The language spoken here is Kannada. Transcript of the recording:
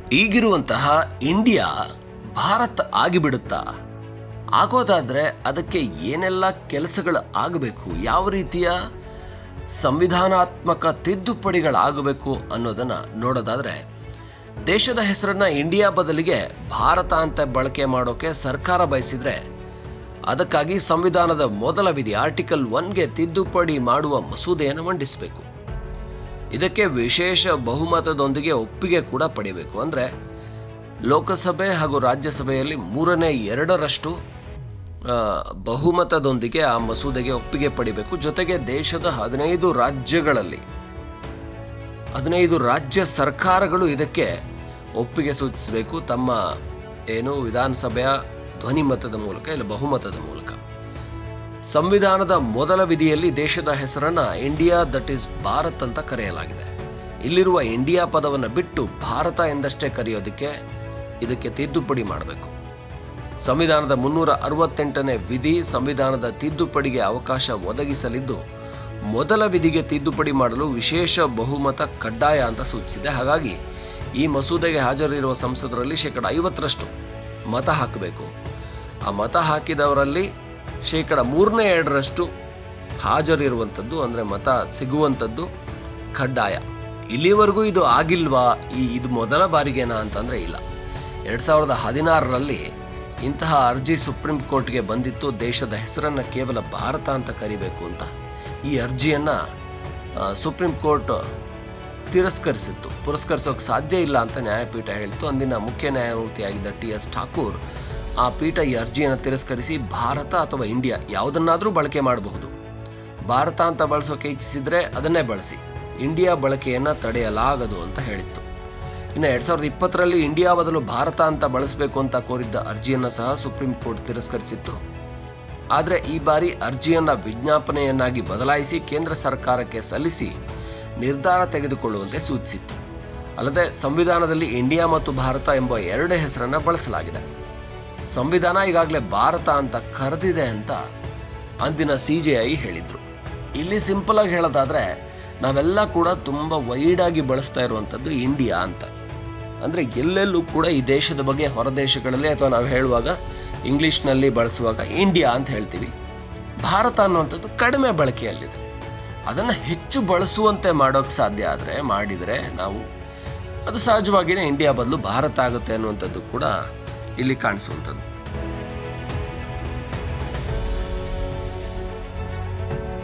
ಈಗಿರುವಂತಹ ಇಂಡಿಯಾ ಭಾರತ್ ಆಗಿಬಿಡುತ್ತಾ ಆಗೋದಾದ್ರೆ ಅದಕ್ಕೆ ಏನೆಲ್ಲ ಕೆಲಸಗಳು ಆಗಬೇಕು ಯಾವ ರೀತಿಯ ಸಂವಿಧಾನಾತ್ಮಕ ತಿದ್ದುಪಡಿಗಳಾಗಬೇಕು ಅನ್ನೋದನ್ನ ನೋಡೋದಾದ್ರೆ ದೇಶದ ಹೆಸರನ್ನ ಇಂಡಿಯಾ ಬದಲಿಗೆ ಭಾರತ ಅಂತ ಬಳಕೆ ಮಾಡೋಕೆ ಸರ್ಕಾರ ಬಯಸಿದ್ರೆ ಅದಕ್ಕಾಗಿ ಸಂವಿಧಾನದ ಮೊದಲ ವಿಧಿ ಆರ್ಟಿಕಲ್ ಒನ್ಗೆ ತಿದ್ದುಪಡಿ ಮಾಡುವ ಮಸೂದೆಯನ್ನು ಮಂಡಿಸಬೇಕು ಇದಕ್ಕೆ ವಿಶೇಷ ಬಹುಮತದೊಂದಿಗೆ ಒಪ್ಪಿಗೆ ಕೂಡ ಪಡೆಯಬೇಕು ಅಂದರೆ ಲೋಕಸಭೆ ಹಾಗೂ ರಾಜ್ಯಸಭೆಯಲ್ಲಿ ಮೂರನೇ ಎರಡರಷ್ಟು ಆ, ಬಹುಮತದೊಂದಿಗೆ ಆ ಮಸೂದೆಗೆ ಒಪ್ಪಿಗೆ ಪಡಿಬೇಕು ಜೊತೆಗೆ ದೇಶದ ಹದಿನೈದು ರಾಜ್ಯಗಳಲ್ಲಿ ಹದಿನೈದು ರಾಜ್ಯ ಸರ್ಕಾರಗಳು ಇದಕ್ಕೆ ಒಪ್ಪಿಗೆ ಸೂಚಿಸಬೇಕು ತಮ್ಮ ಏನು ವಿಧಾನಸಭೆಯ ಧ್ವನಿಮತದ ಮೂಲಕ ಇಲ್ಲ ಬಹುಮತದ ಮೂಲಕ ಸಂವಿಧಾನದ ಮೊದಲ ವಿಧಿಯಲ್ಲಿ ದೇಶದ ಹೆಸರನ್ನ ಇಂಡಿಯಾ ದಟ್ ಈಸ್ ಭಾರತ್ ಅಂತ ಕರೆಯಲಾಗಿದೆ ಇಲ್ಲಿರುವ ಇಂಡಿಯಾ ಪದವನ್ನು ಬಿಟ್ಟು ಭಾರತ ಎಂದಷ್ಟೇ ಕರೆಯೋದಕ್ಕೆ ಇದಕ್ಕೆ ತಿದ್ದುಪಡಿ ಮಾಡಬೇಕು ಸಂವಿಧಾನದ ಮುನ್ನೂರ ಅರವತ್ತೆಂಟನೇ ವಿಧಿ ಸಂವಿಧಾನದ ತಿದ್ದುಪಡಿಗೆ ಅವಕಾಶ ಒದಗಿಸಲಿದ್ದು ಮೊದಲ ವಿಧಿಗೆ ತಿದ್ದುಪಡಿ ಮಾಡಲು ವಿಶೇಷ ಬಹುಮತ ಕಡ್ಡಾಯ ಅಂತ ಸೂಚಿಸಿದೆ ಹಾಗಾಗಿ ಈ ಮಸೂದೆಗೆ ಹಾಜರಿರುವ ಸಂಸದರಲ್ಲಿ ಶೇಕಡ ಐವತ್ತರಷ್ಟು ಮತ ಹಾಕಬೇಕು ಆ ಮತ ಹಾಕಿದವರಲ್ಲಿ ಶೇಕಡ ಮೂರನೇ ಎರಡರಷ್ಟು ಹಾಜರಿರುವಂಥದ್ದು ಅಂದರೆ ಮತ ಸಿಗುವಂಥದ್ದು ಕಡ್ಡಾಯ ಇಲ್ಲಿವರೆಗೂ ಇದು ಆಗಿಲ್ವಾ ಈ ಇದು ಮೊದಲ ಬಾರಿಗೇನಾ ಅಂತಂದರೆ ಇಲ್ಲ ಎರಡು ಸಾವಿರದ ಹದಿನಾರರಲ್ಲಿ ಇಂತಹ ಅರ್ಜಿ ಸುಪ್ರೀಂ ಕೋರ್ಟ್ಗೆ ಬಂದಿತ್ತು ದೇಶದ ಹೆಸರನ್ನು ಕೇವಲ ಭಾರತ ಅಂತ ಕರಿಬೇಕು ಅಂತ ಈ ಅರ್ಜಿಯನ್ನು ಸುಪ್ರೀಂ ಕೋರ್ಟ್ ತಿರಸ್ಕರಿಸಿತ್ತು ಪುರಸ್ಕರಿಸೋಕೆ ಸಾಧ್ಯ ಇಲ್ಲ ಅಂತ ನ್ಯಾಯಪೀಠ ಹೇಳಿತು ಅಂದಿನ ಮುಖ್ಯ ನ್ಯಾಯಮೂರ್ತಿಯಾಗಿದ್ದ ಟಿ ಎಸ್ ಠಾಕೂರ್ ಆ ಪೀಠ ಈ ಅರ್ಜಿಯನ್ನು ತಿರಸ್ಕರಿಸಿ ಭಾರತ ಅಥವಾ ಇಂಡಿಯಾ ಯಾವುದನ್ನಾದರೂ ಬಳಕೆ ಮಾಡಬಹುದು ಭಾರತ ಅಂತ ಬಳಸೋಕೆ ಇಚ್ಛಿಸಿದ್ರೆ ಅದನ್ನೇ ಬಳಸಿ ಇಂಡಿಯಾ ಬಳಕೆಯನ್ನು ತಡೆಯಲಾಗದು ಅಂತ ಹೇಳಿತ್ತು ಇನ್ನು ಎರಡ್ ಸಾವಿರದ ಇಪ್ಪತ್ತರಲ್ಲಿ ಇಂಡಿಯಾ ಬದಲು ಭಾರತ ಅಂತ ಬಳಸಬೇಕು ಅಂತ ಕೋರಿದ್ದ ಅರ್ಜಿಯನ್ನು ಸಹ ಸುಪ್ರೀಂ ಕೋರ್ಟ್ ತಿರಸ್ಕರಿಸಿತ್ತು ಆದರೆ ಈ ಬಾರಿ ಅರ್ಜಿಯನ್ನ ವಿಜ್ಞಾಪನೆಯನ್ನಾಗಿ ಬದಲಾಯಿಸಿ ಕೇಂದ್ರ ಸರ್ಕಾರಕ್ಕೆ ಸಲ್ಲಿಸಿ ನಿರ್ಧಾರ ತೆಗೆದುಕೊಳ್ಳುವಂತೆ ಸೂಚಿಸಿತ್ತು ಅಲ್ಲದೆ ಸಂವಿಧಾನದಲ್ಲಿ ಇಂಡಿಯಾ ಮತ್ತು ಭಾರತ ಎಂಬ ಎರಡೇ ಹೆಸರನ್ನ ಬಳಸಲಾಗಿದೆ ಸಂವಿಧಾನ ಈಗಾಗಲೇ ಭಾರತ ಅಂತ ಕರೆದಿದೆ ಅಂತ ಅಂದಿನ ಸಿ ಜೆ ಐ ಹೇಳಿದ್ರು ಇಲ್ಲಿ ಸಿಂಪಲ್ ಆಗಿ ಹೇಳೋದಾದ್ರೆ ನಾವೆಲ್ಲ ಕೂಡ ತುಂಬ ವೈಡ್ ಆಗಿ ಬಳಸ್ತಾ ಇರುವಂಥದ್ದು ಇಂಡಿಯಾ ಅಂತ ಅಂದರೆ ಎಲ್ಲೆಲ್ಲೂ ಕೂಡ ಈ ದೇಶದ ಬಗ್ಗೆ ಹೊರ ದೇಶಗಳಲ್ಲಿ ಅಥವಾ ನಾವು ಹೇಳುವಾಗ ಇಂಗ್ಲೀಷ್ನಲ್ಲಿ ಬಳಸುವಾಗ ಇಂಡಿಯಾ ಅಂತ ಹೇಳ್ತೀವಿ ಭಾರತ ಅನ್ನುವಂಥದ್ದು ಕಡಿಮೆ ಬಳಕೆಯಲ್ಲಿದೆ ಅದನ್ನು ಹೆಚ್ಚು ಬಳಸುವಂತೆ ಮಾಡೋಕ್ಕೆ ಸಾಧ್ಯ ಆದರೆ ಮಾಡಿದರೆ ನಾವು ಅದು ಸಹಜವಾಗಿಯೇ ಇಂಡಿಯಾ ಬದಲು ಭಾರತ ಆಗುತ್ತೆ ಅನ್ನುವಂಥದ್ದು ಕೂಡ ಇಲ್ಲಿ ಕಾಣಿಸುವಂಥದ್ದು